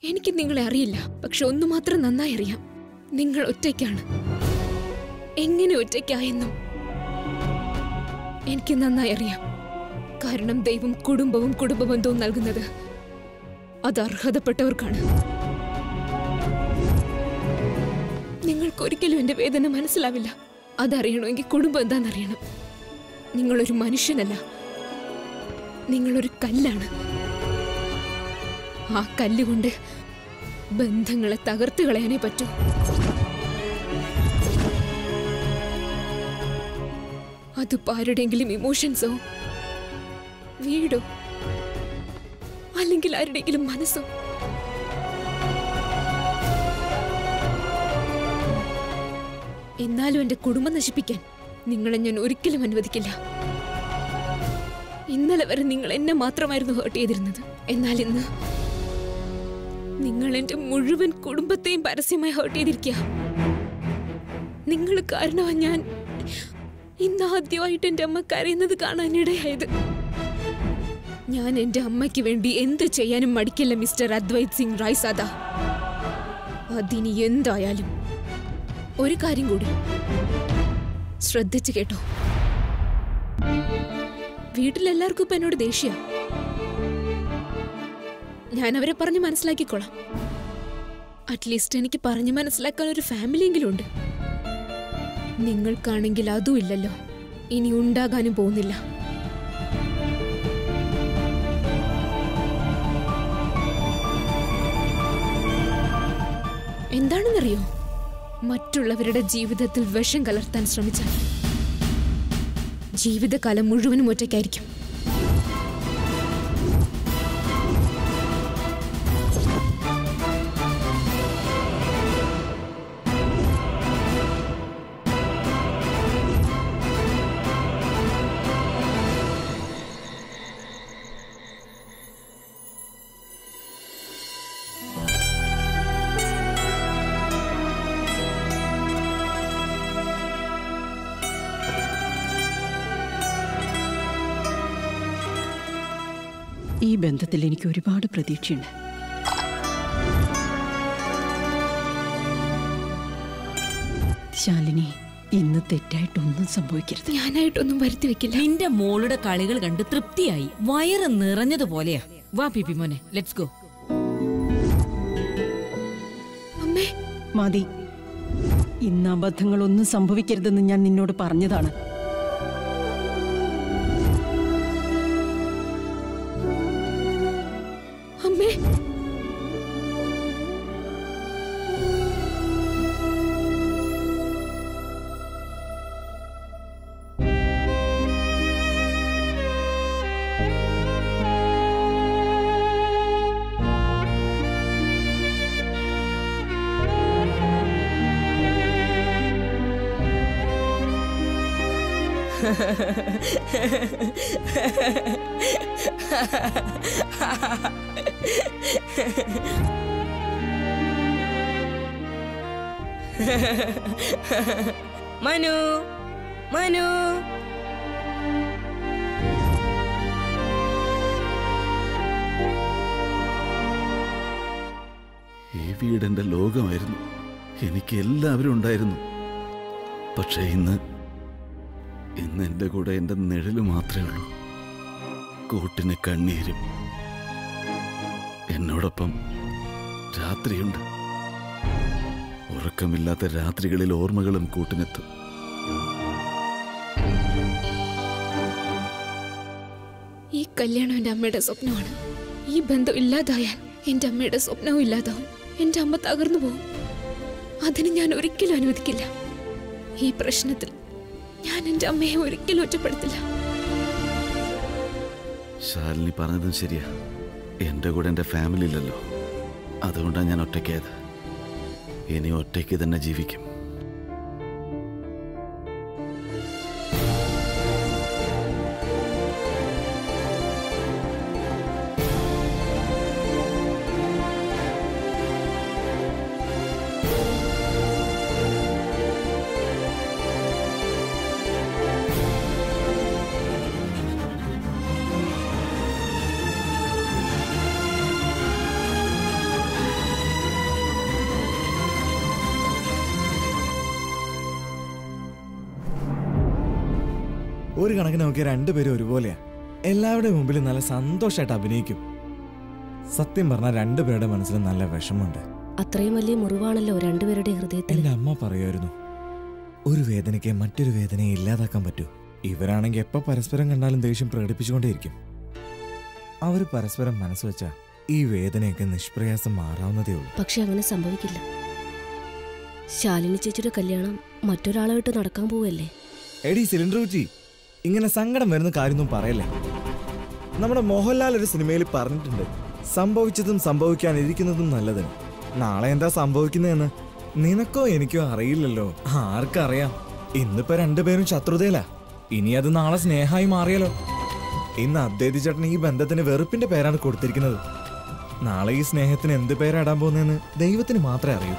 എനിക്ക് നിങ്ങളെ അറിയില്ല പക്ഷെ ഒന്നു മാത്രം നന്നായി അറിയാം നിങ്ങൾ ഒറ്റയ്ക്കാണ് എങ്ങനെ ഒറ്റയ്ക്കായെന്നും എനിക്ക് നന്നായി അറിയാം കാരണം ദൈവം കുടുംബവും കുടുംബബന്ധവും നൽകുന്നത് അത് അർഹതപ്പെട്ടവർക്കാണ് നിങ്ങൾക്ക് ഒരിക്കലും എന്റെ വേദന മനസ്സിലാവില്ല അതറിയണമെങ്കിൽ കുടുംബം എന്താണെന്നറിയണം നിങ്ങളൊരു മനുഷ്യനല്ല നിങ്ങളൊരു കല്ലാണ് ആ കല്ലുകൊണ്ട് ബന്ധങ്ങളെ തകർത്ത് കളയാനേ പറ്റൂ അതിപ്പോ ആരുടെയെങ്കിലും ഇമോഷൻസോ വീടോ അല്ലെങ്കിൽ ആരുടെയെങ്കിലും മനസ്സോ എന്നാലും എന്റെ കുടുംബം നശിപ്പിക്കാൻ നിങ്ങളെ ഞാൻ ഒരിക്കലും അനുവദിക്കില്ല ഇന്നലെ വരെ നിങ്ങൾ എന്നെ മാത്രമായിരുന്നു ഹേർട്ട് ചെയ്തിരുന്നത് എന്നാൽ ഇന്ന് നിങ്ങൾ എന്റെ മുഴുവൻ കുടുംബത്തെയും പരസ്യമായി ഹേർട്ട് ചെയ്തിരിക്കുക നിങ്ങൾ കാരണമാണ് ഞാൻ ഇന്ന് ആദ്യമായിട്ട് എന്റെ അമ്മ കരയുന്നത് കാണാനിടയായത് ഞാൻ എന്റെ അമ്മയ്ക്ക് വേണ്ടി എന്ത് ചെയ്യാനും മടിക്കില്ല മിസ്റ്റർ അദ്വൈത് സിംഗ് റായ് സാദ അതിനി എന്തായാലും ഒരു കാര്യം കൂടി ശ്രദ്ധിച്ചു കേട്ടോ വീട്ടിലെല്ലാവർക്കും ഇപ്പൊ എന്നോട് ദേഷ്യ ഞാൻ അവരെ പറഞ്ഞ് മനസ്സിലാക്കിക്കോളാം അറ്റ്ലീസ്റ്റ് എനിക്ക് പറഞ്ഞു മനസ്സിലാക്കാൻ ഒരു ഫാമിലിയെങ്കിലും ഉണ്ട് നിങ്ങൾക്കാണെങ്കിൽ അതും ഇല്ലല്ലോ ഇനി ഉണ്ടാകാനും പോകുന്നില്ല എന്താണെന്നറിയോ മറ്റുള്ളവരുടെ ജീവിതത്തിൽ വിഷം കലർത്താൻ ശ്രമിച്ചാൽ ജീവിതകാലം മുഴുവനും ഒറ്റയ്ക്കായിരിക്കും ഈ ബന്ധത്തിൽ എനിക്ക് ഒരുപാട് പ്രതീക്ഷയുണ്ട് ശാലിനി ഇന്ന് തെറ്റായിട്ടൊന്നും സംഭവിക്കരുത് ഞാനായിട്ടൊന്നും വരുത്തി വെക്കില്ല നിന്റെ മോളുടെ കളികൾ കണ്ട് തൃപ്തിയായി വയറ് നിറഞ്ഞതുപോലെയാ വാ പിപ്പി മോനെ ലെറ്റ്സ് ഗോ അമ്മേ മതി ഇന്ന് അബദ്ധങ്ങളൊന്നും സംഭവിക്കരുതെന്ന് ഞാൻ നിന്നോട് പറഞ്ഞതാണ് അമ്മേ മനു മനു ഈ വീടെന്റെ ലോകമായിരുന്നു എനിക്ക് എല്ലാവരും ഉണ്ടായിരുന്നു പക്ഷേ ഇന്ന് ഇന്ന് എൻ്റെ കൂടെ എൻ്റെ നിഴല് മാത്രമേ ഉള്ളൂ കൂട്ടിന് കണ്ണീരും എന്നോടൊപ്പം രാത്രിയുണ്ട് ഉറക്കമില്ലാത്ത രാത്രികളിൽ ഓർമ്മകളും കൂട്ടിനെത്തും ഈ കല്യാണം എന്റെ അമ്മയുടെ സ്വപ്നമാണ് ഈ ബന്ധം ഇല്ലാതായാൽ എന്റെ അമ്മയുടെ സ്വപ്നവും ഇല്ലാതാവും എന്റെ അമ്മ തകർന്നു പോകും അതിന് ഞാൻ ഒരിക്കലും അനുവദിക്കില്ല ഈ പ്രശ്നത്തിൽ ഞാൻ എന്റെ അമ്മയെ ഒരിക്കലും ഒറ്റപ്പെടുത്തില്ല ശാലിനി പറഞ്ഞതും ശരിയാ എൻ്റെ കൂടെ എൻ്റെ ഫാമിലി ഇല്ലല്ലോ അതുകൊണ്ടാണ് ഞാൻ ഒറ്റയ്ക്കായത് ഇനി ഒറ്റയ്ക്ക് തന്നെ ജീവിക്കും ആ ഒരു കണക്കിന് നോക്കിയ രണ്ടുപേരും ഒരുപോലെയാ എല്ലാവരുടെ മുമ്പിൽ നല്ല സന്തോഷമായിട്ട് അഭിനയിക്കും സത്യം പറഞ്ഞാൽ രണ്ടുപേരുടെ മനസ്സിൽ നല്ല വിഷമമുണ്ട് അത്രയും വലിയ മുറിവാണല്ലോ രണ്ടുപേരുടെ ഹൃദയത്തിൽ എന്റെ അമ്മ പറയുമായിരുന്നു ഒരു വേദനയ്ക്ക് മറ്റൊരു വേദനയെ ഇല്ലാതാക്കാൻ പറ്റൂ ഇവരാണെങ്കിൽ എപ്പോ പരസ്പരം കണ്ടാലും ദേഷ്യം പ്രകടിപ്പിച്ചുകൊണ്ടേയിരിക്കും അവർ പരസ്പരം മനസ്സ് വെച്ചാ ഈ വേദനയൊക്കെ നിഷ്പ്രയാസം മാറാവുന്നതേ ഉള്ളൂ പക്ഷെ അങ്ങനെ സംഭവിക്കില്ല ശാലിനി ചേച്ചിയുടെ കല്യാണം മറ്റൊരാളായിട്ട് നടക്കാൻ പോവല്ലേ എടി സിലിണ്ടർ കുറ്റി ഇങ്ങനെ സങ്കടം വരുന്ന കാര്യമൊന്നും പറയല്ലേ നമ്മുടെ മോഹൻലാൽ ഒരു സിനിമയിൽ പറഞ്ഞിട്ടുണ്ട് സംഭവിച്ചതും സംഭവിക്കാനിരിക്കുന്നതും നല്ലത് നാളെ എന്താ സംഭവിക്കുന്നതെന്ന് നിനക്കോ എനിക്കോ അറിയില്ലല്ലോ ആർക്കറിയാം ഇന്നിപ്പോ രണ്ടുപേരും ശത്രുതയിലാ ഇനി അത് നാളെ സ്നേഹമായി മാറിയല്ലോ ഇന്ന് അദ്വൈതി ചേട്ടൻ ഈ ബന്ധത്തിന് വെറുപ്പിന്റെ പേരാണ് കൊടുത്തിരിക്കുന്നത് നാളെ ഈ സ്നേഹത്തിന് എന്ത് പേരാടാൻ പോകുന്നതെന്ന് ദൈവത്തിന് മാത്രമേ അറിയൂ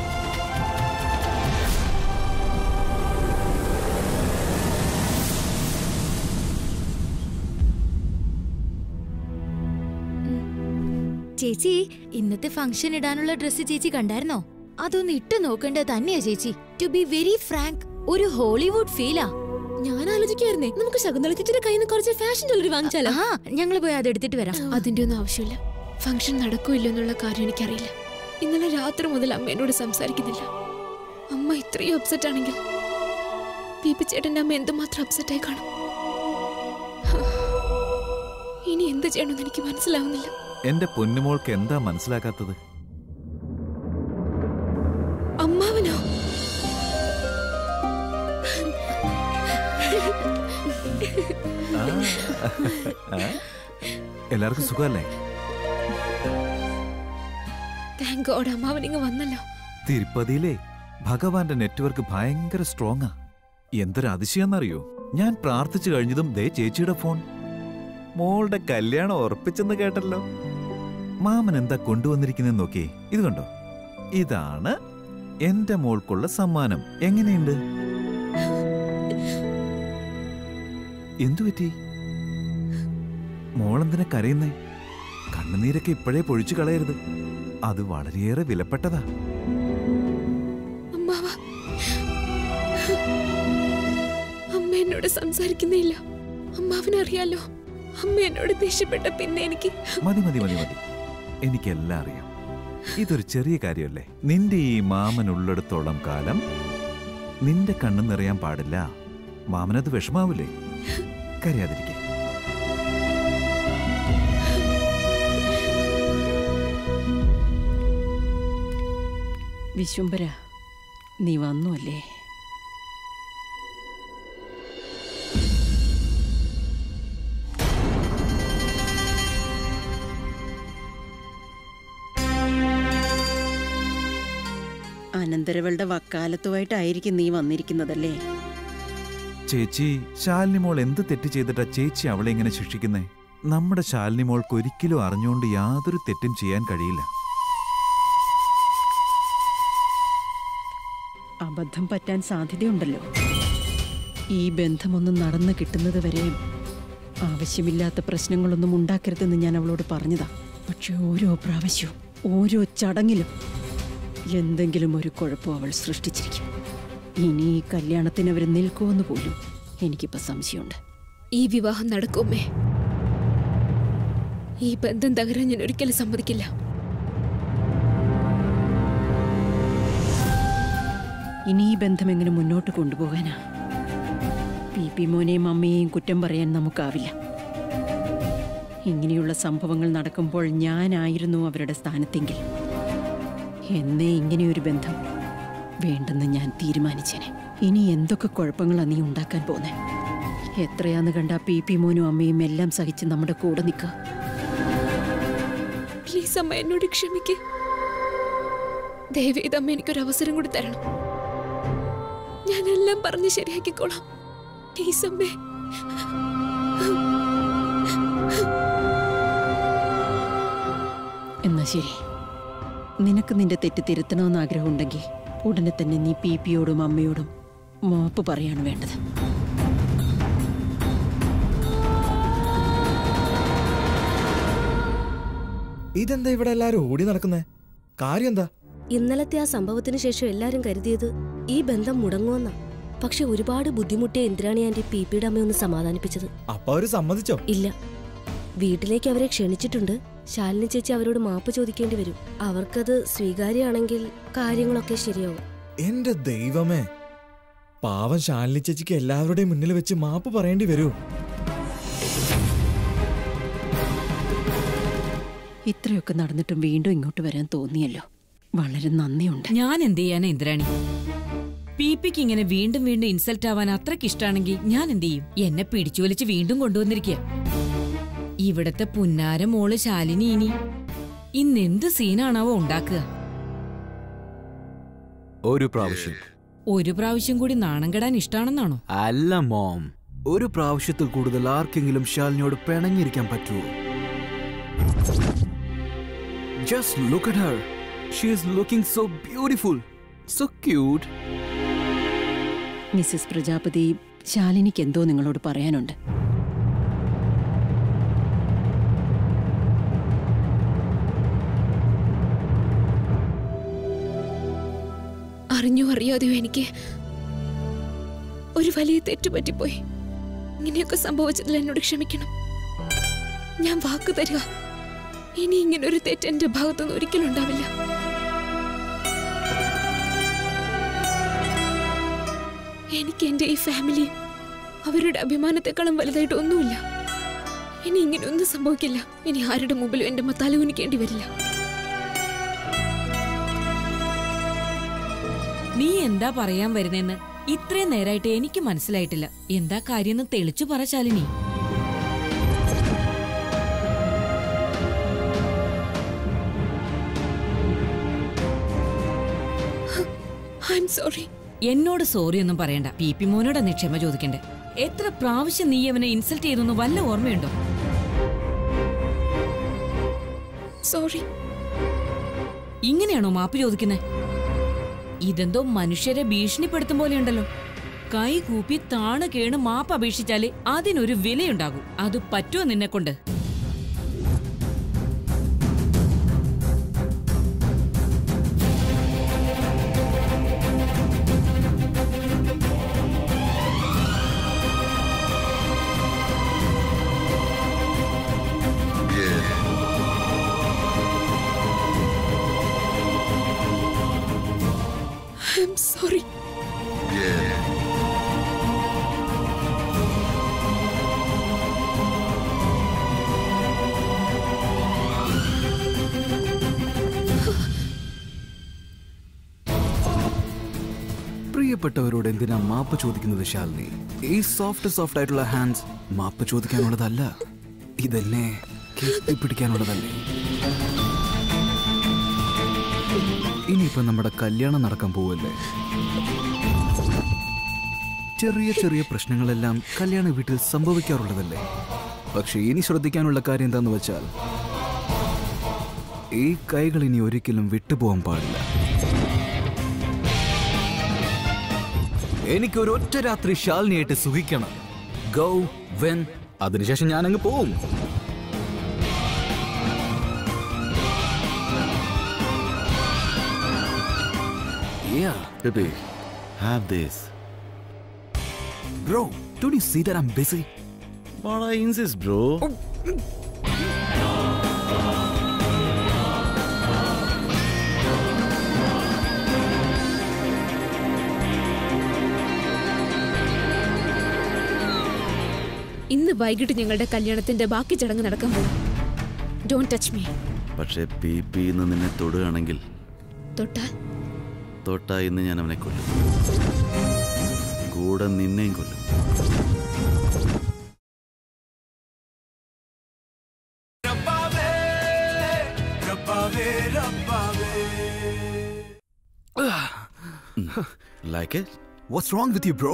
ചേച്ചി ഇന്നത്തെ ഫംഗ്ഷൻ ഇടാനുള്ള ഡ്രസ്സ് ചേച്ചി കണ്ടായിരുന്നോ അതൊന്ന് ഇട്ട് നോക്കേണ്ടത് തന്നെയാ ചേച്ചി ടു ബി വെരി ഫ്രാങ്ക് ഒരു ഹോളിവുഡ് ഫീലാ ഞാൻ ആലോചിക്കായിരുന്നേ നമുക്ക് ശകുന്തള ചേച്ചിയുടെ കയ്യിൽ നിന്ന് കുറച്ച് ഫാഷൻ ജ്വല്ലറി വാങ്ങിച്ചാലോ ആ ഞങ്ങൾ പോയി അത് എടുത്തിട്ട് വരാം അതിന്റെ ഒന്നും ആവശ്യമില്ല ഫംഗ്ഷൻ നടക്കോ ഇല്ലോ എന്നുള്ള കാര്യം എനിക്കറിയില്ല ഇന്നലെ രാത്രി മുതൽ അമ്മ എന്നോട് സംസാരിക്കുന്നില്ല അമ്മ ഇത്രയും അപ്സെറ്റ് ആണെങ്കിൽ പീപ്പി ചേട്ടന്റെ അമ്മ എന്തുമാത്രം അപ്സെറ്റ് ആയി കാണും ഇനി എന്ത് ചെയ്യണമെന്ന് എനിക്ക് മനസ്സിലാവുന്നില്ല എന്റെ പൊന്നുമോൾക്ക് എന്താ മനസ്സിലാക്കാത്തത് അമ്മാവനോ ആ. ആ? എല്ലാവർക്കും സുഖമല്ലേ താങ്ക് ഗോഡ് അമ്മാവൻ ഇങ്ങ് വന്നല്ലോ തിരുപ്പതിയിലെ ഭഗവാന്റെ നെറ്റ്വർക്ക് ഭയങ്കര സ്ട്രോങ്ങാ എന്തൊരു അതിശയെന്നറിയോ ഞാൻ പ്രാർത്ഥിച്ചു കഴിഞ്ഞതും ദേ ചേച്ചിയുടെ ഫോൺ മോളുടെ കല്യാണം ഉറപ്പിച്ചെന്ന് കേട്ടല്ലോ മാമൻ എന്താ കൊണ്ടുവന്നിരിക്കുന്നെന്ന് നോക്കിയേ ഇത് കണ്ടോ ഇതാണ് എന്റെ മോൾക്കുള്ള സമ്മാനം എങ്ങനെയുണ്ട് എന്തു പറ്റി മോളെന്തിനാ കരയുന്നേ കണ്ണുനീരൊക്കെ ഇപ്പോഴേ പൊഴിച്ചു കളയരുത് അത് വളരെയേറെ വിലപ്പെട്ടതാ അമ്മാവ അമ്മ എന്നോട് സംസാരിക്കുന്നില്ല അമ്മാവനറിയാലോ അമ്മ എന്നോട് ദേഷ്യപ്പെട്ട പിന്നെ എനിക്ക് മതി മതി മതി മതി എനിക്കെല്ലാം അറിയാം ഇതൊരു ചെറിയ കാര്യമല്ലേ നിന്റെ ഈ മാമൻ ഉള്ളിടത്തോളം കാലം നിന്റെ കണ്ണു നിറയാൻ പാടില്ല മാമനത് വിഷമാവില്ലേ കരയാതിരിക്കെ വിശ്വംബര നീ വന്നു അല്ലേ അനന്തരവളുടെ വക്കാലത്തുമായിട്ടായിരിക്കും നീ വന്നിരിക്കുന്നതല്ലേ ചേച്ചി ശാലിനി മോൾ എന്ത് തെറ്റ് ചെയ്തിട്ടാ ചേച്ചി അവളെ ഇങ്ങനെ ശിക്ഷിക്കുന്നേ നമ്മുടെ ശാലിനി മോൾക്ക് ഒരിക്കലും അറിഞ്ഞുകൊണ്ട് യാതൊരു തെറ്റും ചെയ്യാൻ കഴിയില്ല അബദ്ധം പറ്റാൻ സാധ്യതയുണ്ടല്ലോ ഈ ബന്ധമൊന്നും നടന്നു കിട്ടുന്നത് വരെയും ആവശ്യമില്ലാത്ത പ്രശ്നങ്ങളൊന്നും ഉണ്ടാക്കരുതെന്ന് ഞാൻ അവളോട് പറഞ്ഞതാ പക്ഷെ ഓരോ പ്രാവശ്യവും ഓരോ ചടങ്ങിലും എന്തെങ്കിലും ഒരു കുഴപ്പം അവൾ സൃഷ്ടിച്ചിരിക്കും ഇനി ഈ കല്യാണത്തിന് അവർ നിൽക്കുമെന്ന് പോലും എനിക്കിപ്പോൾ സംശയമുണ്ട് ഈ വിവാഹം നടക്കുമേ ഈ ബന്ധം തകരാൻ ഞാൻ ഒരിക്കലും സമ്മതിക്കില്ല ഇനി ഈ ബന്ധം എങ്ങനെ മുന്നോട്ട് കൊണ്ടുപോകാനാ പി പി മോനെയും അമ്മയെയും കുറ്റം പറയാൻ നമുക്കാവില്ല ഇങ്ങനെയുള്ള സംഭവങ്ങൾ നടക്കുമ്പോൾ ഞാനായിരുന്നു അവരുടെ സ്ഥാനത്തെങ്കിൽ എന്നേ ഇങ്ങനെയൊരു ബന്ധം വേണ്ടെന്ന് ഞാൻ തീരുമാനിച്ചേനെ ഇനി എന്തൊക്കെ കുഴപ്പങ്ങളാ നീ ഉണ്ടാക്കാൻ പോന്നെ എത്രയാന്ന് കണ്ട പി പി മോനും അമ്മയും എല്ലാം സഹിച്ച് നമ്മുടെ കൂടെ നിൽക്കുക പ്ലീസ് അമ്മ എന്നോട് ക്ഷമിക്ക് ദയവേത് അമ്മ എനിക്കൊരു അവസരം കൂടി തരണം ഞാനെല്ലാം പറഞ്ഞ് ശരിയാക്കിക്കോളാം പ്ലീസ് അമ്മേ എന്നാ ശരി നിനക്ക് നിന്റെ തെറ്റ് തിരുത്തണമെന്ന് ആഗ്രഹമുണ്ടെങ്കിൽ ഉടനെ തന്നെ നീ പി പിയോടും അമ്മയോടും മാപ്പ് പറയാണ് വേണ്ടത് ഇതെന്താ ഇവിടെ എല്ലാരും ഓടി നടക്കുന്നേ കാര്യം എന്താ ഇന്നലത്തെ ആ സംഭവത്തിന് ശേഷം എല്ലാരും കരുതിയത് ഈ ബന്ധം മുടങ്ങുമെന്നാ പക്ഷെ ഒരുപാട് ബുദ്ധിമുട്ടിയ ഇന്ദ്രാണി ആന്റി പി പിയുടെ അമ്മയൊന്ന് സമാധാനിപ്പിച്ചത് അപ്പൊ അവര് സമ്മതിച്ചോ ഇല്ല വീട്ടിലേക്ക് അവരെ ക്ഷണിച്ചിട്ടുണ്ട് ശാലിനി ചേച്ചി അവരോട് മാപ്പ് ചോദിക്കേണ്ടി വരും അവർക്കത് സ്വീകാര്യമാണെങ്കിൽ കാര്യങ്ങളൊക്കെ ശരിയാവും എന്റെ ദൈവമേ പാവം ശാലിനി ചേച്ചിക്ക് എല്ലാവരുടെയും മുന്നിൽ വെച്ച് മാപ്പ് പറയേണ്ടി വരൂ ഇത്രയൊക്കെ നടന്നിട്ടും വീണ്ടും ഇങ്ങോട്ട് വരാൻ തോന്നിയല്ലോ വളരെ നന്ദിയുണ്ട് ഞാൻ എന്ത് ചെയ്യാനാ ഇന്ദ്രാണി പി പിക്ക് ഇങ്ങനെ വീണ്ടും വീണ്ടും ഇൻസൾട്ട് ആവാൻ അത്രയ്ക്ക് ഇഷ്ടാണെങ്കിൽ ഞാൻ എന്ത് ചെയ്യും എന്നെ പിടിച്ചു വലിച്ച് വീണ്ടും കൊണ്ടുവന്നിരിക്കുക ഇവിടത്തെ പുന്നാര മോള് ശാലിനി ഇനി ഇന്ന് എന്ത് സീനാണാവോ ഉണ്ടാക്കുക ഒരു പ്രാവശ്യം ഒരു പ്രാവശ്യം കൂടി നാണം കെടാൻ ഇഷ്ടാണെന്നാണോ അല്ല മോം ഒരു പ്രാവശ്യത്തിൽ കൂടുതൽ ആർക്കെങ്കിലും ശാലിനിയോട് പിണങ്ങിയിരിക്കാൻ പറ്റുമോ just look at her she is looking so beautiful so cute Mrs Prajapati ശാലിനിക്ക് എന്തോ നിങ്ങളോട് പറയാനുണ്ട് അറിഞ്ഞോ അറിയാതെയോ എനിക്ക് ഒരു വലിയ തെറ്റ് പറ്റിപ്പോയി ഇങ്ങനെയൊക്കെ സംഭവിച്ചതിൽ എന്നോട് ക്ഷമിക്കണം ഞാൻ വാക്ക് തരിക ഇനി ഇങ്ങനെ ഒരു തെറ്റ് എന്റെ ഭാഗത്തുനിന്ന് ഒരിക്കലും ഉണ്ടാവില്ല എനിക്ക് എന്റെ ഈ ഫാമിലി അവരുടെ അഭിമാനത്തെക്കാളും വലുതായിട്ട് ഒന്നുമില്ല ഇനി ഇങ്ങനെ ഒന്നും സംഭവിക്കില്ല ഇനി ആരുടെ മുമ്പിലും എന്റെ തല കുനിക്കേണ്ടി വരില്ല നീ എന്താ പറയാൻ വരുന്നേന്ന് ഇത്രയും നേരായിട്ട് എനിക്ക് മനസ്സിലായിട്ടില്ല എന്താ കാര്യമെന്ന് തെളിച്ചു പറ ശാലിനി ഐ എം സോറി എന്നോട് സോറി ഒന്നും പറയണ്ട പി പി മോനോട് നീ ക്ഷമ ചോദിക്കണ്ടേ എത്ര പ്രാവശ്യം നീ അവനെ ഇൻസൾട്ട് ചെയ്തെന്ന് വല്ല ഓർമ്മയുണ്ടോ സോറി ഇങ്ങനെയാണോ മാപ്പ് ചോദിക്കുന്നേ ഇതെന്തോ മനുഷ്യരെ ഭീഷണിപ്പെടുത്തും പോലെയുണ്ടല്ലോ കൈ കൂപ്പി താണ് കേണ് മാപ്പ് അപേക്ഷിച്ചാല് അതിനൊരു വിലയുണ്ടാകും അത് പറ്റുമോ നിന്നെ കൊണ്ട് ഐ എം സോറി പ്രിയപ്പെട്ടവരോട് എന്തിനാ മാപ്പ് ചോദിക്കുന്നത് ശാലിനി ഈ സോഫ്റ്റ് സോഫ്റ്റ് ആയിട്ടുള്ള ഹാൻഡ്സ് മാപ്പ് ചോദിക്കാനുള്ളതല്ല ഇതെന്നെ കെട്ടിപ്പിടിക്കാനുള്ളതല്ലേ ഇനിയിപ്പോ നമ്മുടെ കല്യാണം നടക്കാൻ പോവല്ലേ ചെറിയ ചെറിയ പ്രശ്നങ്ങളെല്ലാം കല്യാണ വീട്ടിൽ സംഭവിക്കാറുള്ളതല്ലേ പക്ഷെ ഇനി ശ്രദ്ധിക്കാനുള്ള കാര്യം എന്താന്ന് വെച്ചാൽ ഈ കൈകൾ ഇനി ഒരിക്കലും വിട്ടുപോകാൻ പാടില്ല എനിക്ക് ഒരു ഒറ്റ രാത്രി ശാലിനിയായിട്ട് സുഖിക്കണം ഗൗ വെൻ അതിനുശേഷം ഞാൻ അങ്ങ് പോവും Yeah, Baby, have this. bro, don't you see that I'm busy? But I insist, bro. ഇന്ന് വൈകിട്ട് ഞങ്ങളുടെ കല്യാണത്തിന്റെ ബാക്കി ചടങ്ങ് നടക്കാൻ പോകും ഡോണ്ട് ടച്ച് മീ പക്ഷേ പി പി ഇന്ന് നിന്നെ തൊടുകയാണെങ്കിൽ തൊട്ടാൽ തൊട്ടാ ഇന്ന് ഞാൻ അവനെ കൊല്ലും കൂടെ നിന്നെയും കൊല്ലും like it What's wrong with you, bro?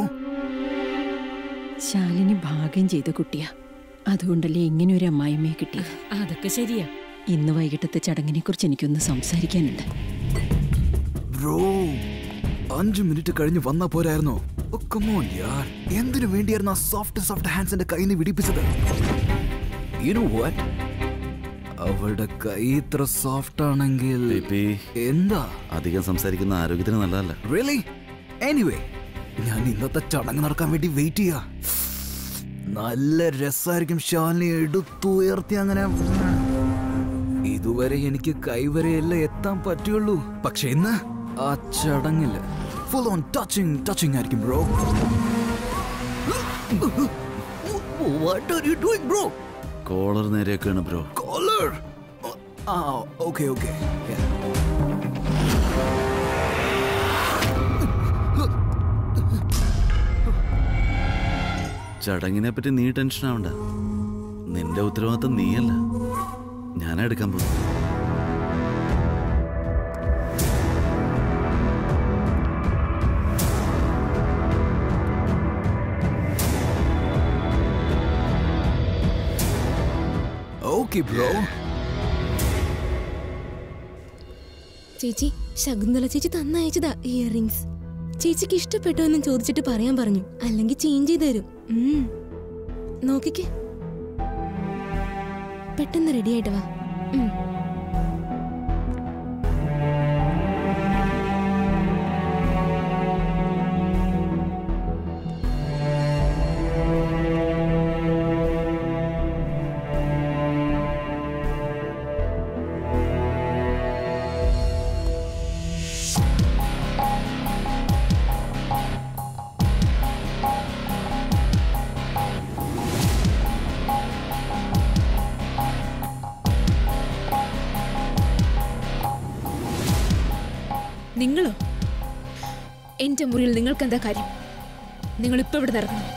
ശാലിനി ഭാഗ്യം ചെയ്ത കുട്ടിയാ അതുകൊണ്ടല്ലേ ഇങ്ങനെ ഒരു അമ്മായിമ്മയെ കിട്ടിയത് അതൊക്കെ ശരിയാ ഇന്ന് വൈകിട്ടത്തെ ചടങ്ങിനെ കുറിച്ച് എനിക്കൊന്ന് സംസാരിക്കാനുണ്ട് ബ്രോ അഞ്ചു മിനിറ്റ് കഴിഞ്ഞ് വന്നാ പോരായിരുന്നോ ഓ കമോൺ യാർ എന്തിനു വേണ്ടിയായിരുന്നു ആ സോഫ്റ്റ് സോഫ്റ്റ് ഹാൻഡ്സിന്റെ കൈ നീ വിടിപ്പിച്ചത് You know what? അവളുടെ കൈ ഇത്ര സോഫ്റ്റ് ആണെങ്കിൽ പി പി എന്താ അധികം സംസാരിക്കുന്ന ആരോഗ്യത്തിന് നല്ലതല്ല റിയലി എനിവേ ഞാൻ ഇന്നത്തെ ചടങ്ങ് നടക്കാൻ വേണ്ടി വെയിറ്റ് ചെയ്യാ നല്ല രസമായിരിക്കും ശാലിനി എടുത്തുയർത്തി അങ്ങനെ ഇതുവരെ എനിക്ക് കൈവരെയല്ല എത്താൻ പറ്റുള്ളൂ പക്ഷെ ഇന്ന് ആ ചടങ്ങില് ഫുൾ ഓൺ ടച്ചിങ് ടച്ചിങ് ആയിരിക്കും bro what are you doing bro collar നേരെയൊക്കെയാണ് ബ്രോ കോളർ ആ ഓക്കെ ഓക്കെ ചടങ്ങിനെ പറ്റി നീ ടെൻഷൻ ആവണ്ട നിന്റെ ഉത്തരവാദിത്തം നീയല്ല ഞാനാ എടുക്കാൻ പോകും ഓക്കെ ബ്രോ ചേച്ചി ശകുന്തള ചേച്ചി തന്നയച്ചതാ ഇയറിങ്സ് ചേച്ചിക്ക് ഇഷ്ടപ്പെട്ടോ എന്നും ചോദിച്ചിട്ട് പറയാൻ പറഞ്ഞു അല്ലെങ്കിൽ ചേഞ്ച് ചെയ്ത് തരും ഉം. നോക്കിക്കേ പെട്ടെന്ന് റെഡി ആയിട്ട് വാ ഉം. നിങ്ങളോ എന്റെ മുറിയിൽ നിങ്ങൾക്ക് എന്താ കാര്യം നിങ്ങൾ ഇപ്പൊ ഇവിടെ നടക്കണം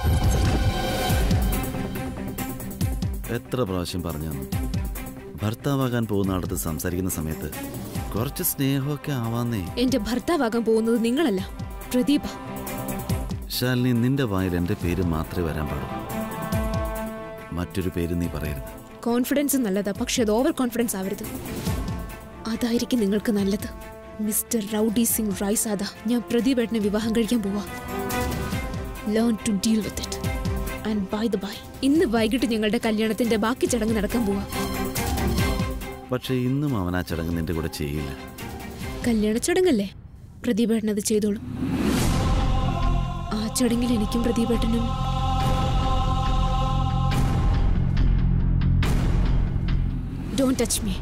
എത്ര പ്രാവശ്യം പറഞ്ഞു തന്നു ഭർത്താവാകാൻ പോകുന്ന അടുത്ത് സംസാരിക്കുന്ന സമയത്ത് കുറച്ച് സ്നേഹമൊക്കെ ആവാന്നേ എന്റെ ഭർത്താവാകാൻ പോകുന്നത് നിങ്ങളല്ല പ്രദീപ ശാലിനി നിന്റെ വായിൽ എൻ്റെ പേര് മാത്രമേ വരാൻ പാടുള്ളൂ മറ്റൊരു പേര് നീ പറയരുത് കോൺഫിഡൻസ് നല്ലതാ പക്ഷെ അത് ഓവർ കോൺഫിഡൻസ് ആവരുത് അതായിരിക്കും നിങ്ങൾക്ക് നല്ലത് മിസ്റ്റർ റൗഡി സിംഗ് റൈസാദ ഞാൻ പ്രദീപേട്ടനെ വിവാഹം കഴിക്കാൻ പോവാ learn to deal with it and by the by ഇന്ന് വൈകിട്ട് ഞങ്ങളുടെ കല്യാണത്തിന്റെ ബാക്കി ചടങ്ങ് നടക്കാൻ പോവാ പക്ഷേ ഇന്നും അവൻ ആ ചടങ്ങ് നിന്റെ കൂടെ ചെയ്യില്ല കല്യാണ ചടങ്ങല്ലേ പ്രദീപേട്ടൻ അത് ചെയ്തോളും ആ ചടങ്ങിൽ എനിക്കും പ്രദീപേട്ടനും ഡോണ്ട് ടച്ച് മീ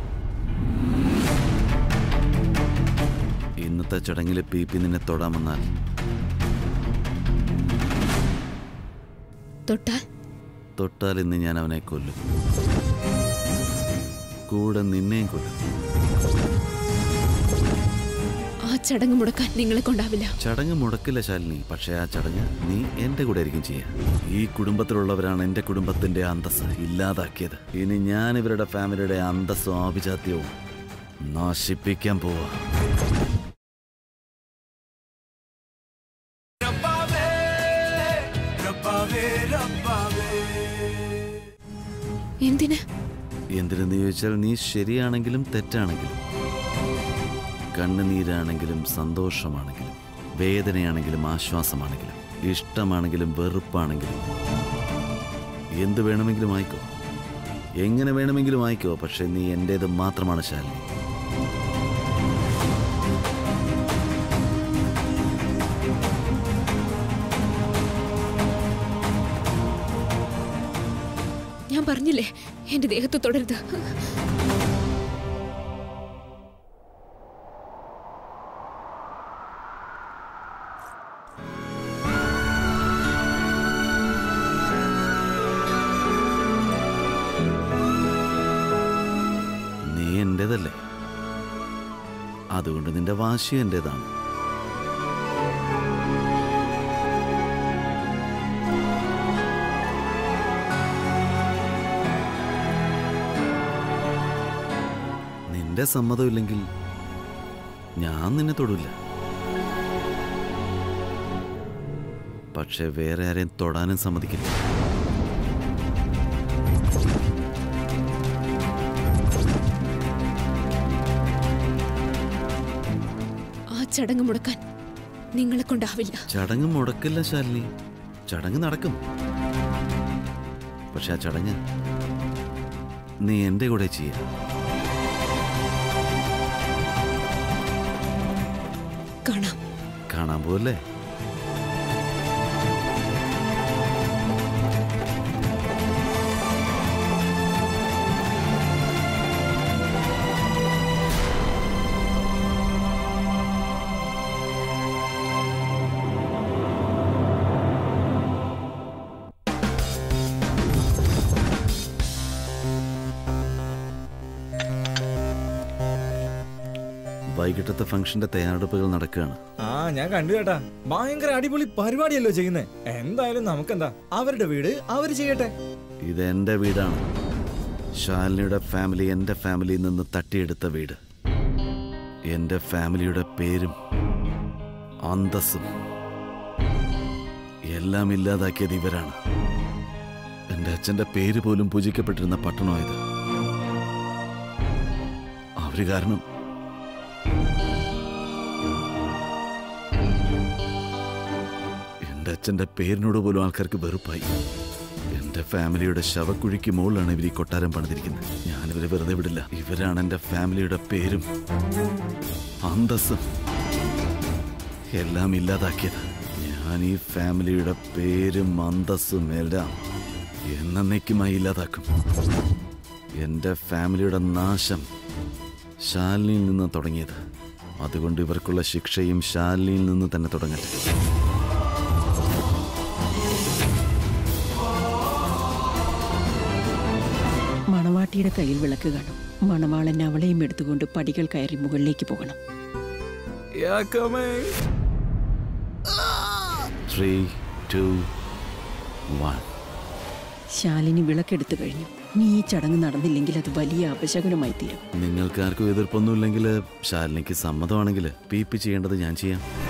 ഇന്നത്തെ ചടങ്ങിൽ പി പി നിന്നെ തൊടാമെന്നാൽ തൊട്ടാൽ തൊട്ടാൽ ഇന്ന് ഞാൻ അവനെ കൊല്ലും കൂടെ നിന്നെയും കൊല്ലും ആ ചടങ്ങ് മുടക്കാൻ നിങ്ങളെ കൊണ്ടാവില്ല ചടങ്ങ് മുടക്കില്ല ശാലിനി പക്ഷേ ആ ചടങ്ങ് നീ എന്റെ കൂടെ ആയിരിക്കും ചെയ്യുക ഈ കുടുംബത്തിലുള്ളവരാണ് എന്റെ കുടുംബത്തിന്റെ അന്തസ് ഇല്ലാതാക്കിയത് ഇനി ഞാൻ ഇവരുടെ ഫാമിലിയുടെ അന്തസ്സും ആഭിജാത്യവും നശിപ്പിക്കാൻ പോവാ എന്തിന് എന്തിനെന്ന് ചോദിച്ചാൽ നീ ശരിയാണെങ്കിലും തെറ്റാണെങ്കിലും കണ്ണുനീരാണെങ്കിലും സന്തോഷമാണെങ്കിലും വേദനയാണെങ്കിലും ആശ്വാസമാണെങ്കിലും ഇഷ്ടമാണെങ്കിലും വെറുപ്പാണെങ്കിലും എന്ത് വേണമെങ്കിലും ആയിക്കോ എങ്ങനെ വേണമെങ്കിലും ആയിക്കോ പക്ഷെ നീ എൻ്റേത് മാത്രമാണ് ശാലിനി ഞാൻ പറഞ്ഞില്ലേ എന്റെ ദേഹത്ത് തുടരുത് നീ എൻ്റേതല്ലേ അതുകൊണ്ട് നിന്റെ വാശി എൻ്റേതാണ് നിന്റെ സമ്മതമില്ലെങ്കിൽ ഞാൻ നിന്നെ തൊടില്ല പക്ഷെ വേറെ ആരെയും തൊടാനും സമ്മതിക്കില്ല ആ ചടങ്ങ് മുടക്കാൻ നിങ്ങളെ കൊണ്ടാവില്ല ചടങ്ങ് മുടക്കില്ല ശാലിനി ചടങ്ങ് നടക്കും പക്ഷെ ആ ചടങ്ങ് നീ എൻ്റെ കൂടെ ചെയ്യാം കാണാം കാണാൻ പോവല്ലേ വൈകിട്ടത്തെ ഫംഗ്ഷന്റെ തയ്യാറെടുപ്പുകൾ നടക്കുകയാണ് ആ ഞാൻ കണ്ടു കേട്ടാ ഭയങ്കര അടിപൊളി പരിപാടിയല്ലോ ചെയ്യുന്നേ എന്തായാലും നമുക്കെന്താ അവരുടെ വീട് അവര് ചെയ്യട്ടെ ഇത് എന്റെ വീടാണ് ശാലിനിയുടെ ഫാമിലി എന്റെ ഫാമിലിയിൽ നിന്ന് തട്ടിയെടുത്ത വീട് എന്റെ ഫാമിലിയുടെ പേരും അന്തസ്സും എല്ലാം ഇല്ലാതാക്കിയത് ഇവരാണ് എന്റെ അച്ഛന്റെ പേര് പോലും പൂജിക്കപ്പെട്ടിരുന്ന പട്ടണമായത് അവര് കാരണം എന്റെ അച്ഛന്റെ പേരിനോട് പോലും ആൾക്കാർക്ക് വെറുപ്പായി എന്റെ ഫാമിലിയുടെ ശവക്കുഴിക്ക് മുകളിലാണ് ഇവർ ഈ കൊട്ടാരം പണിതിരിക്കുന്നത് ഞാനിവരെ വെറുതെ വിടില്ല ഇവരാണ് എന്റെ ഫാമിലിയുടെ പേരും അന്തസ്സും എല്ലാം ഇല്ലാതാക്കിയത് ഞാൻ ഈ ഫാമിലിയുടെ പേരും അന്തസ്സും എല്ലാം എന്നേക്കുമായി ഇല്ലാതാക്കും എന്റെ ഫാമിലിയുടെ നാശം ശാലിനിയിൽ നിന്ന് തുടങ്ങിയത് അതുകൊണ്ട് ഇവർക്കുള്ള ശിക്ഷയും ശാലിനിയിൽ നിന്ന് തന്നെ തുടങ്ങട്ടെ മണവാട്ടിയുടെ കയ്യിൽ വിളക്ക് കാണും മണവാളൻ അവളെയും എടുത്തുകൊണ്ട് പടികൾ കയറി മുകളിലേക്ക് പോകണം ത്രീ ടു വൺ ശാലിനി വിളക്കെടുത്തു കഴിഞ്ഞു നീ ഈ ചടങ്ങ് നടന്നില്ലെങ്കിൽ അത് വലിയ അപശകുനമായി തീരും നിങ്ങൾക്ക് ആർക്കും എതിർപ്പൊന്നുമില്ലെങ്കിൽ ശാലിനിക്ക് സമ്മതമാണെങ്കിൽ പി പി ചെയ്യേണ്ടത് ഞാൻ ചെയ്യാം